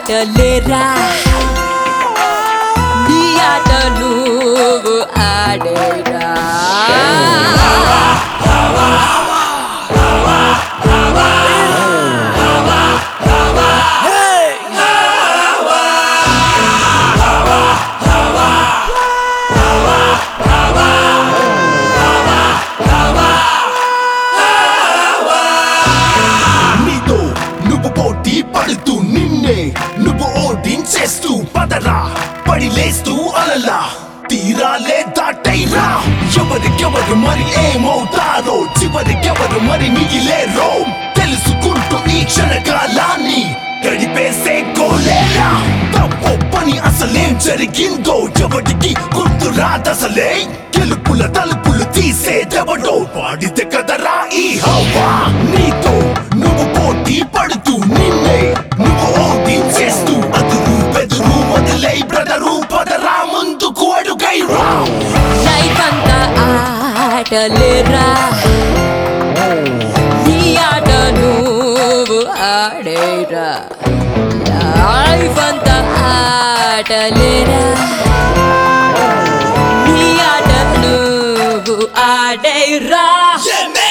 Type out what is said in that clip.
ఆటలేరా నీ ఆట నువ్వు ఆడేరా నీతో నువ్వు పోటీ పడుతూ నిన్నే నువ్వు ఓడించేస్తూ పదరా పడి లేస్తూ అలలా తీరాలే దాటైరా ఎవరికెవరు మరి ఏమవుతారో చివరికెవరు మరి మిగిలేరో తెలుసుకుంటూ ఈ క్షణకాలాన్ని గడిపేసే గోలేరా తప్పు పని అసలేం జరిగిందో ఎవరికి గుర్తు రాదసలే గెలుపుల తలుపులు తీసేదెవడో వాడితే కదరా ఈ హవా నీతో నువ్వు పోటీ పడుతూ నిన్నే నువ్వు ఓడించేస్తూ అదురు బెదురు వదిలై బ్రదరు పదరా ముందుకు అడుగై రా లైఫ్ అంతా ఆటలేరా నీ ఆట నువ్వు ఆడేరా లైఫ్ అంతా ఆటలేరా నీ ఆట నువ్వు ఆడేరా Yeah, man.